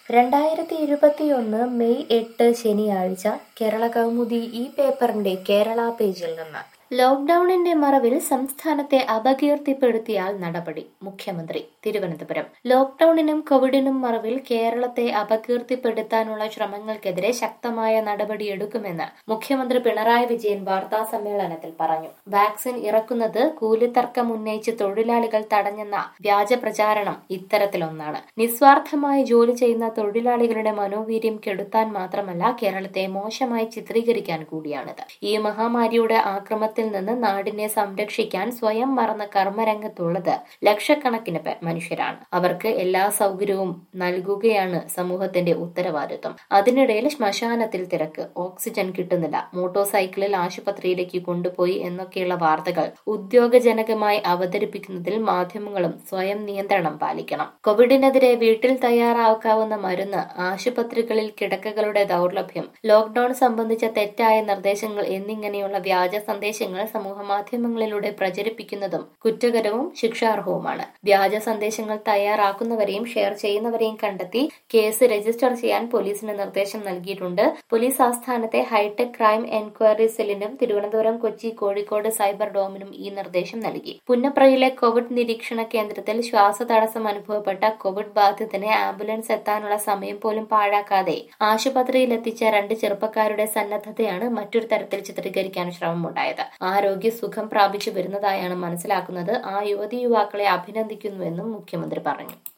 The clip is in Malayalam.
രണ്ടായിരത്തി ഇരുപത്തിയൊന്ന് മെയ് എട്ട് ശനിയാഴ്ച കേരള കൗമുദി ഈ പേപ്പറിന്റെ കേരള പേജിൽ നിന്ന് ലോക്ഡൌണിന്റെ മറവിൽ സംസ്ഥാനത്തെ അപകീർത്തിപ്പെടുത്തിയാൽ നടപടി മുഖ്യമന്ത്രി തിരുവനന്തപുരം ലോക്ഡൌണിനും കോവിഡിനും മറവിൽ കേരളത്തെ അപകീർത്തിപ്പെടുത്താനുള്ള ശ്രമങ്ങൾക്കെതിരെ ശക്തമായ നടപടിയെടുക്കുമെന്ന് മുഖ്യമന്ത്രി പിണറായി വിജയൻ വാർത്താ സമ്മേളനത്തിൽ പറഞ്ഞു വാക്സിൻ ഇറക്കുന്നത് കൂലിത്തർക്കം ഉന്നയിച്ച് തൊഴിലാളികൾ തടഞ്ഞെന്ന വ്യാജ പ്രചാരണം ഇത്തരത്തിലൊന്നാണ് നിസ്വാർത്ഥമായി ജോലി ചെയ്യുന്ന തൊഴിലാളികളുടെ മനോവീര്യം കെടുത്താൻ മാത്രമല്ല കേരളത്തെ മോശമായി ചിത്രീകരിക്കാൻ കൂടിയാണിത് ഈ മഹാമാരിയുടെ ആക്രമത്തിൽ നിന്ന് നാടിനെ സംരക്ഷിക്കാൻ സ്വയം മറന്ന കർമ്മരംഗത്തുള്ളത് ലക്ഷക്കണക്കിന് പേർ മനുഷ്യരാണ് അവർക്ക് എല്ലാ സൗകര്യവും നൽകുകയാണ് സമൂഹത്തിന്റെ ഉത്തരവാദിത്വം അതിനിടയിൽ ശ്മശാനത്തിൽ തിരക്ക് ഓക്സിജൻ കിട്ടുന്നില്ല മോട്ടോർ സൈക്കിളിൽ ആശുപത്രിയിലേക്ക് കൊണ്ടുപോയി എന്നൊക്കെയുള്ള വാർത്തകൾ ഉദ്യോഗജനകമായി അവതരിപ്പിക്കുന്നതിൽ മാധ്യമങ്ങളും സ്വയം നിയന്ത്രണം പാലിക്കണം കോവിഡിനെതിരെ വീട്ടിൽ തയ്യാറാക്കാവുന്ന മരുന്ന് ആശുപത്രികളിൽ കിടക്കകളുടെ ദൗർലഭ്യം ലോക്ഡൌൺ സംബന്ധിച്ച തെറ്റായ നിർദ്ദേശങ്ങൾ എന്നിങ്ങനെയുള്ള വ്യാജ സന്ദേശങ്ങൾ സമൂഹ മാധ്യമങ്ങളിലൂടെ പ്രചരിപ്പിക്കുന്നതും കുറ്റകരവും ശിക്ഷാർഹവുമാണ് വ്യാജ സന്ദേശങ്ങൾ തയ്യാറാക്കുന്നവരെയും ഷെയർ ചെയ്യുന്നവരെയും കണ്ടെത്തി കേസ് രജിസ്റ്റർ ചെയ്യാൻ പോലീസിന് നിർദ്ദേശം നൽകിയിട്ടുണ്ട് പോലീസ് ആസ്ഥാനത്തെ ഹൈടെക് ക്രൈം എൻക്വയറി സെല്ലിനും തിരുവനന്തപുരം കൊച്ചി കോഴിക്കോട് സൈബർ ഡോമിനും ഈ നിർദ്ദേശം നൽകി പുന്നപ്രയിലെ കോവിഡ് നിരീക്ഷണ കേന്ദ്രത്തിൽ ശ്വാസതടസ്സം അനുഭവപ്പെട്ട കോവിഡ് ബാധിതന് ആംബുലൻസ് എത്താനുള്ള സമയം പോലും പാഴാക്കാതെ ആശുപത്രിയിൽ എത്തിച്ച രണ്ട് ചെറുപ്പക്കാരുടെ സന്നദ്ധതയാണ് മറ്റൊരു തരത്തിൽ ചിത്രീകരിക്കാൻ ശ്രമമുണ്ടായത് ആരോഗ്യ സുഖം പ്രാപിച്ചു വരുന്നതായാണ് മനസ്സിലാക്കുന്നത് ആ യുവതി യുവാക്കളെ അഭിനന്ദിക്കുന്നുവെന്നും മുഖ്യമന്ത്രി പറഞ്ഞു